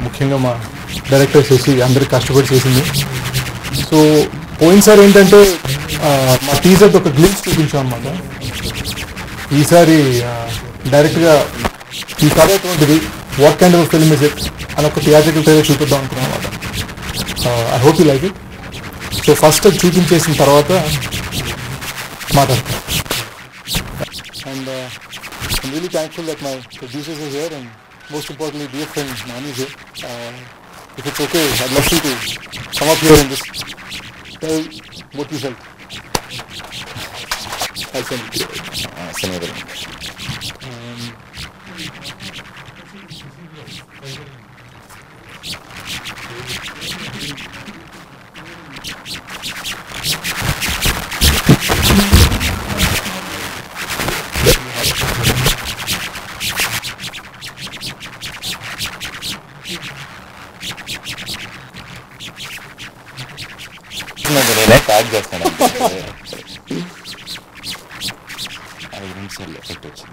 ముఖ్యంగా మా డైరెక్టర్ శశి అందరికి కష్టపడి చేసింది సో పోయినసారి ఏంటంటే ఆ, మా టీజర్ ఒక గ్లిమ్స్ చూపించాం అనమాట ఈసారి డైరెక్ట్గా ఈ కథ ఎటువంటిది what kind of film is it అని ఒక థియేటర్కి ట్రైలర్ చూపిద్దాం అనుకున్నాం అనమాట I hope you like it so first అది చూపించేసిన తర్వాత మాట్లాడతాం and I'm really thankful that my producers are here and most importantly dear friend Nani is here. Uh, if it's okay, I'd love you to come up here and just tell what you felt. I'll send it to you. Um, నేనే pack చేస్తాను ఐదు నిమిషాలు effect వచ్చింది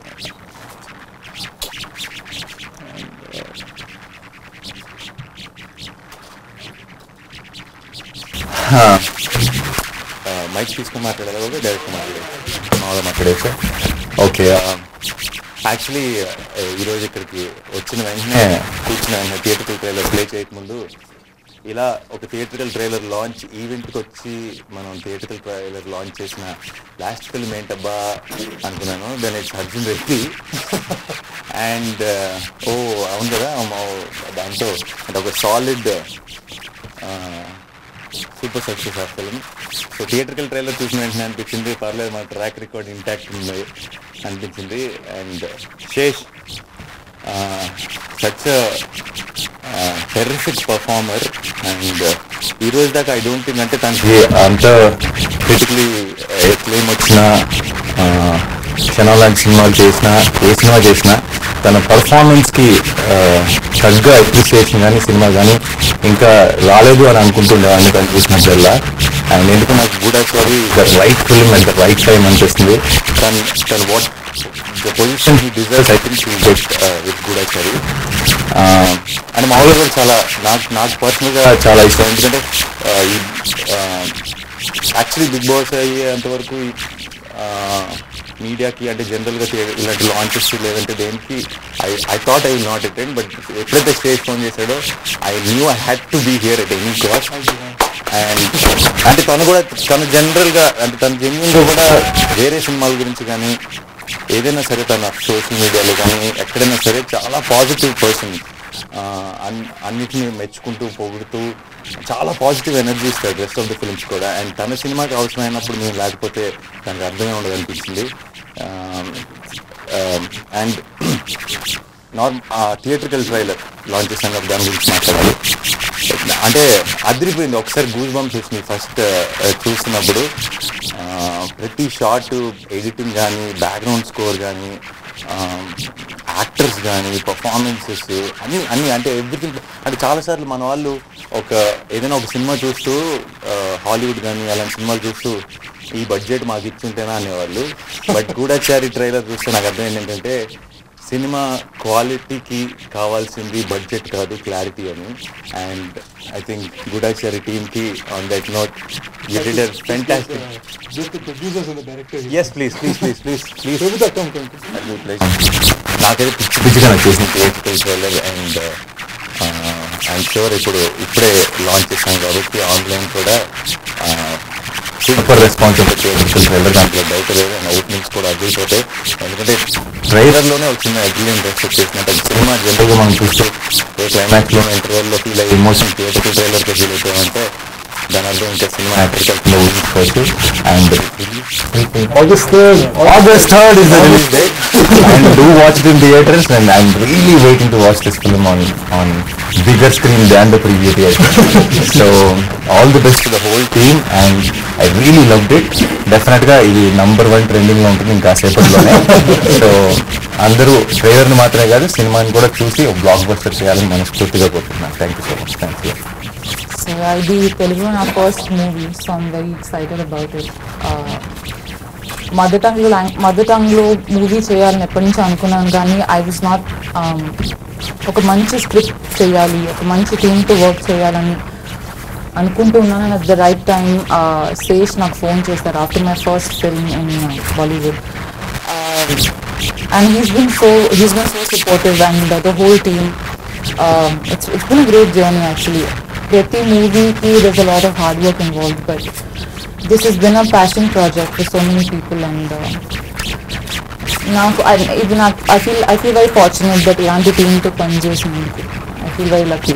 mic తీసుకుని మాట్లాడాలి కూడా direct మాట్లాడారు మామూలుగా మాట్లాడేసా ఓకే యాక్చువల్లీ ఈరోజు ఇక్కడికి వచ్చిన వెంటనే కూర్చున్న వెంటనే థియేటర్ ట్రైలర్ ప్లే చేయకముందు ఇలా ఒక థియేట్రికల్ ట్రైలర్ లాంచ్ ఈవెంట్కి వచ్చి మనం థియేట్రికల్ ట్రైలర్ లాంచ్ చేసిన లాస్ట్ ఫిల్మ్ ఏంటబ్బా అనుకున్నాను then it's Arjun Reddy and ఓ అవును కదా మా- దాంతో అంటే ఒక సాలిడ్ సూపర్ సక్సెస్ ఆ ఫిల్మ్ సో థియేట్రికల్ ట్రైలర్ చూసిన వెంటనే అనిపించింది పర్లేదు మా ట్రాక్ రికార్డ్ ఇంటాక్ట్ ఉంది అనిపించింది and Sesh such terrific performer and ఈ రోజు దాకా ఐ డోంట్ థింక్ అంటే తనకి అంత క్రిటికలీ క్లెయిమ్ వచ్చిన క్షణం లాంటి సినిమాలు చేసిన ఏ సినిమా చేసినా తన పర్ఫార్మెన్స్కి తగ్గ అప్రిసియేషన్ కానీ సినిమా కానీ ఇంకా రాలేదు అని అనుకుంటుండేవాడిని తను చూసినప్పుడల్లా అండ్ ఎందుకు నాకు Goodachari the right film and the right time అనిపిస్తుంది తను తను what the position he deserves I think will get with Goodachari and మామూలుగా కూడా చాలా నాకు నాకు పర్సనల్గా చాలా ఇష్టం ఎందుకంటే uh, ఈ యాక్చువల్లీ బిగ్ బాస్ అయ్యేంతవరకు మీడియాకి అంటే జనరల్గా ఇలాంటి లాంచెస్ లేదంటే దేనికి I I thought I will not attend but ఎప్పుడైతే స్టేజ్ ఫోన్ చేశాడో I knew I had to be here at any cost and అంటే తను కూడా తను జనరల్గా అంటే తను జెన్యున్గా కూడా వేరే సినిమాల గురించి కానీ ఏదైనా సరే తన సోషల్ మీడియాలో కానీ ఎక్కడైనా సరే చాలా పాజిటివ్ పర్సన్ అన్నిటిని మెచ్చుకుంటూ పొగుడుతూ చాలా పాజిటివ్ ఎనర్జీ ఇస్తాడు రెస్ట్ ఆఫ్ ద ఫిల్మ్స్ కూడా అండ్ తన సినిమాకి అవసరమైనప్పుడు మేము లేకపోతే తనకు అర్థమే ఉండదు అనిపించింది అండ్ నార్మ్ థియేట్రికల్ ట్రైలర్ లాంచ్ చేసిన దాని గురించి మాట్లాడాలి అంటే అదిరిపోయింది ఒకసారి గూస్ బంప్స్ వచ్చినాయి ఫస్ట్ చూస్తున్నప్పుడు ఆ, ప్రతి షార్ట్ ఎడిటింగ్ కానీ బ్యాక్గ్రౌండ్ స్కోర్ కానీ యాక్టర్స్ కానీ పర్ఫార్మెన్సెస్ అన్ని అన్ని అంటే ఎవ్రీథింగ్ అంటే చాలాసార్లు మన వాళ్ళు ఒక ఏదైనా ఒక సినిమా చూస్తూ హాలీవుడ్ కానీ అలాంటి సినిమాలు చూస్తూ ఈ బడ్జెట్ మాకు ఇచ్చింటేనా అనేవాళ్ళు బట్ గూఢాచారి ట్రైలర్ చూస్తే నాకు అర్థమైంది ఏంటంటే సినిమా క్వాలిటీకి కావాల్సింది బడ్జెట్ కాదు క్లారిటీ అని అండ్ ఐ థింక్ గూఢాచారి టీమ్కి on that note you did fantastic just the producers and the director. Yes please please please please please Maybe that come, come, come. అది ప్లీజ్ నాకైతే పిచ్చి పిచ్చిగా నచ్చేసింది theatrical trailer and I'm sure ఇప్పుడు ఇప్పుడే launch చేశాం కాబట్టి ఆన్లైన్ కూడా సూపర్ రెస్పాన్స్ ఉంటుంది థియేటికల్ ట్రైలర్ దాంట్లో డౌట్ లేదు అండ్ ఓపెనింగ్స్ కూడా అదిరిపోతాయి ఎందుకంటే ట్రైలర్లోనే వచ్చిన అగ్రిమెంట్ ఎక్స్పెక్ట్ చేసినట్టు సినిమా జనరల్గా మనం చూస్తే ఏ క్లైమాక్స్లోనే ఇంటర్వెల్లో ఫీల్ అయ్యి ఎమోషన్ థియేటికల్ ట్రైలర్తో ఫీల్ అవుతామంటే దాని అర్థం ఇంకా సినిమా యాక్టర్ ఊహించుకోవచ్చు and August 3rd. August 3rd is the release date. and do watch it in theaters and I'm really waiting to watch this film on on bigger screen than the previous year. so all the best to the whole team and I really loved it. Definite గా ఇది number one trending లో ఉంటుంది ఇంకా సేపట్లోనే so అందరూ trailer ని మాత్రమే కాదు సినిమాని కూడా చూసి ఒక బ్లాక్ బస్టర్ చేయాలని మనస్ఫూర్తిగా కోరుతున్నాను thank you so much thank you So ఇది తెలుగులో నా first movie so I'm very excited about it mother టంగ్లో మదర్ టంగ్లో మూవీ చేయాలని ఎప్పటి నుంచో అనుకున్నాను కానీ ఐ వాజ్ నాట్ ఒక మంచి స్క్రిప్ట్ చేయాలి ఒక మంచి టీంతో వర్క్ చేయాలని అనుకుంటూ ఉన్నాను at the right time Sesh నాకు ఫోన్ చేశారు after my first film in Bollywood and he's been so he's been so supportive and the whole team it's it's been great journey actually ప్రతి మూవీకి there's a lot of hard work involve but this is been a passion project for so many people and నాకు I- ఇది నాకు I feel I feel very fortunate that ఇలాంటి టీంతో పనిచేసినందుకు I feel very lucky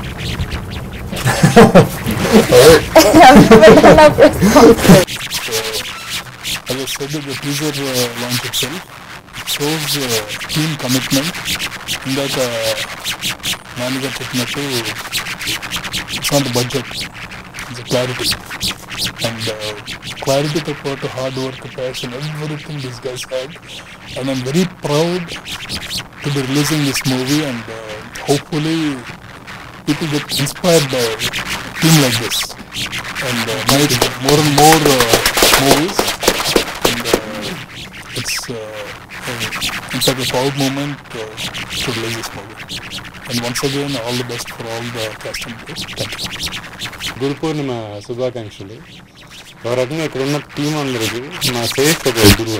as I said, the teaser uh, launch itself it shows uh, team commitment. ఇందాక నాన్నగారు చెప్పినట్టు it's not budget it's clarity and క్లారిటీతో పాటు hard work passion everything this guys had and I'm very proud to be releasing this movie and hopefully people get inspired by a team like this and uh, make more and more uh, movies and uh, it's uh, uh, it's like a proud moment uh, to release this movie and once again all the best for all the cast and crew. thank you Guru Purnima శుభాకాంక్షలు ఒక రకంగా ఇక్కడ ఉన్న team అందరికి నా safe ఒక గురువు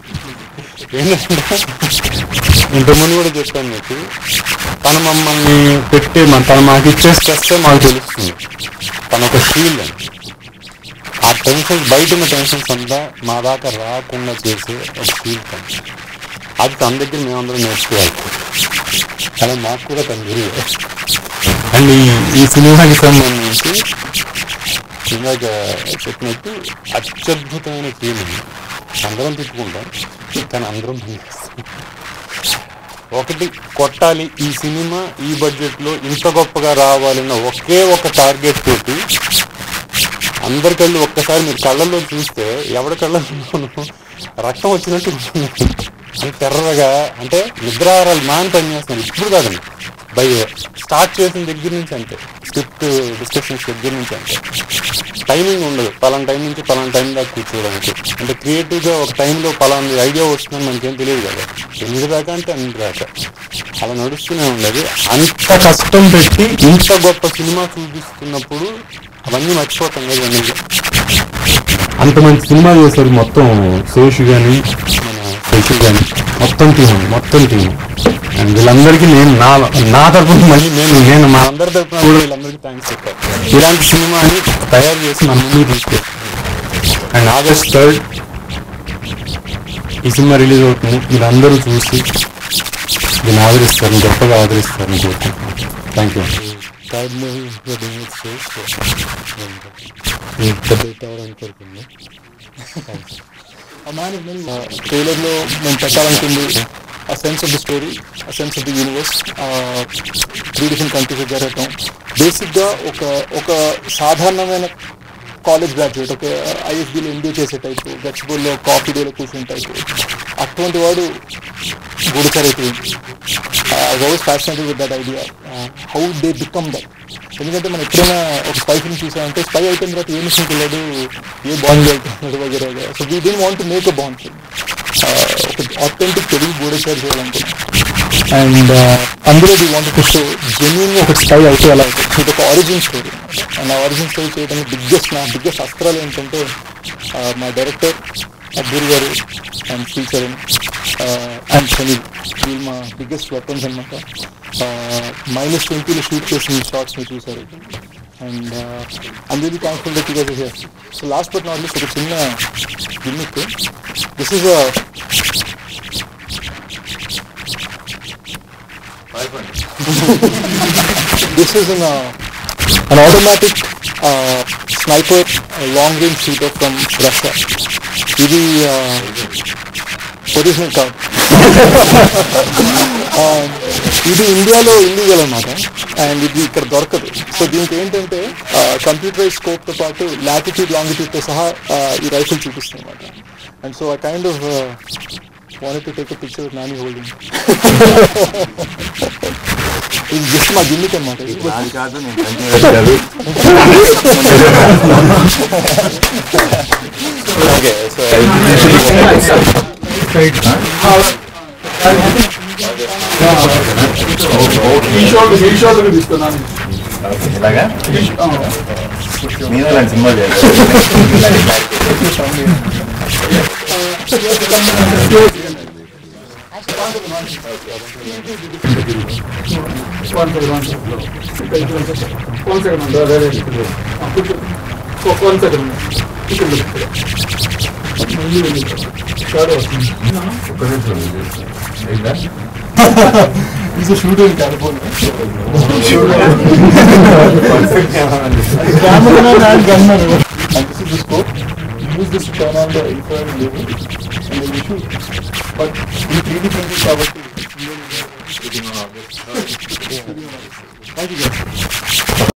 ఏంటంటే ఇంతకుముందు కూడా చెప్పాను మీకు తను మమ్మల్ని పెట్టే మన తను మాకు ఇచ్చే స్ట్రెస్ మాకు తెలుస్తుంది తను ఒక షీల్డ్ అని ఆ టెన్షన్స్ బయట ఉన్న టెన్షన్స్ అంతా మా దాకా రాకుండా చేసే ఒక షీల్డ్ తను అది తన దగ్గర మేమందరం నేర్చుకోవాలి అలా మాకు కూడా తన గురువు అండ్ ఈ ఈ సినిమాకి సంబంధించి ఇందాక చెప్పినట్టు అత్యద్భుతమైన టీం ఇది. అందరం తిట్టుకుంటాం కానీ అందరం పనిచేస్తాం ఒకటి కొట్టాలి ఈ సినిమా ఈ బడ్జెట్ లో ఇంత గొప్పగా రావాలన్న ఒకే ఒక టార్గెట్ తోటి అందరికెళ్ళి ఒక్కసారి మీరు కళ్ళల్లో చూస్తే ఎవరి కళ్ళల్లోనూ రక్తం వచ్చినట్టు ఉంటుంది. అంటే తెర్రగా అంటే నిద్రారాలు మాని పనిచేస్తున్నారు ఇప్పుడు కాదండి బై స్టార్ట్ చేసిన దగ్గర నుంచి అంతే స్క్రిప్ట్ డిస్కషన్స్ దగ్గర నుంచి అంతే టైమింగ్ ఉండదు పలానా టైం నుంచి పలానా టైం దాకా కూర్చోవడానికి అంటే క్రియేటివ్గా ఒక టైంలో పలానా ఐడియా వస్తుందని మనకేం తెలియదు కదా ఎనిమిది దాకా అంటే అన్నిటి దాకా అలా నడుస్తూనే ఉండదు అంత కష్టం పెట్టి ఇంత గొప్ప సినిమా చూపిస్తున్నప్పుడు అవన్నీ మర్చిపోతాం కదా ఇవన్నీ అంత మంచి సినిమా చేశారు మొత్తం శేష్ కానీ మన శశి కానీ మొత్తం టీం మొత్తం టీం అండ్ వీళ్ళందరికీ నేను నా నా తరపున మళ్ళీ నేను నేను మా అందరి తరపున కూడా వీళ్ళందరికీ థ్యాంక్స్ చెప్పాను ఇలాంటి సినిమాని తయారు చేసి మన ముందుకు తీసుకెళ్ళి అండ్ ఆగస్ట్ థర్డ్ ఈ సినిమా రిలీజ్ అవుతుంది మీరందరూ చూసి దీన్ని ఆదరిస్తారు గొప్పగా ఆదరిస్తారని కోరుకుంటున్నాను థ్యాంక్ యూ థర్డ్ మూవీ పెద్ద హిట్ అవ్వాలని కోరుకుంటున్నాను ఆ మ్యాన్ ట్రైలర్లో మేము పెట్టాలనుకుంది ఆ సెన్స్ ఆఫ్ ది స్టోరీ ఆ sense of the universe three different countries జరగటం బేసిక్గా ఒక ఒక సాధారణమైన కాలేజ్ గ్రాడ్యుయేట్ ఒక ఐఎస్బీలో ఎంబీఏ చేసే టైపు గచ్చిబోల్లో కాఫీ డేలో కూర్చునే టైపు అటువంటి వాడు గూడిచారు అయిపోయింది always fascinated with that idea how they become that ఎందుకంటే మనం ఎప్పుడైనా ఒక స్పై ఫిల్మ్ చూసామంటే స్పై అయిపోయిన తర్వాత ఏ మిషన్ వెళ్ళాడు ఏ బాండ్ వెళ్తున్నాడు వగేరే so we didn't want to make a Bond film ఒక ఆథెంటిక్ తెలుగు గూడచారు చేయాలనుకున్నాం అండ్ అందులో they want to show genuine ఒక స్పై అయితే ఎలా అవుతుంది ఇది ఒక ఆరిజిన్ స్టోరీ అండ్ ఆ ఆరిజిన్ స్టోరీ చేయడానికి బిగ్గెస్ట్ నా బిగ్గెస్ట్ అస్త్రాలు ఏంటంటే మా డైరెక్టర్ అబ్బూరి గారు అండ్ శ్రీచరణ్ అండ్ సునీల్ వీళ్ళు మా బిగ్గెస్ట్ వెపన్స్ అనమాట మైనస్ ట్వంటీలో షూట్ చేసిన షార్ట్స్ మీరు చూసారు and I'm really thankful that you here so last but not least ఒక చిన్న gimmick this is this is an, uh, an automatic uh, sniper uh, long range shooter from Russia. ఇది original కాదు ఇది ఇండియాలో illegal అనమాట and ఇది ఇక్కడ దొరకదు సో దీనికి ఏంటంటే కంప్యూటరైజ్ స్కోప్ తో పాటు లాటిట్యూడ్ లాంగిట్యూడ్ తో సహా uh, ఈ రైఫిల్ చూపిస్తుంది అనమాట and so I kind of wanted to take a picture with Nani holding ఇది జస్ట్ మా గిమ్మిక్ అనమాట నాది కాదు నేను కంటిన్యూస్ కాదు ఓకే సో ఓకే ఈ షాట్ ఈ షాట్ తీసుకున్నాను ఇలాగా నేను ఇలాంటి సినిమా చేయాలి One second, one second. One second, one second. Ah, put it- oh, one second. Put it there. మళ్ళీ వెళ్ళి. Shadow వస్తుంది. This is shooting in California. Cameraman and gunman. And this is the scope. Use this to turn on the infrared level and then you shoot. But in 3D printing కాబట్టి Thank you guys.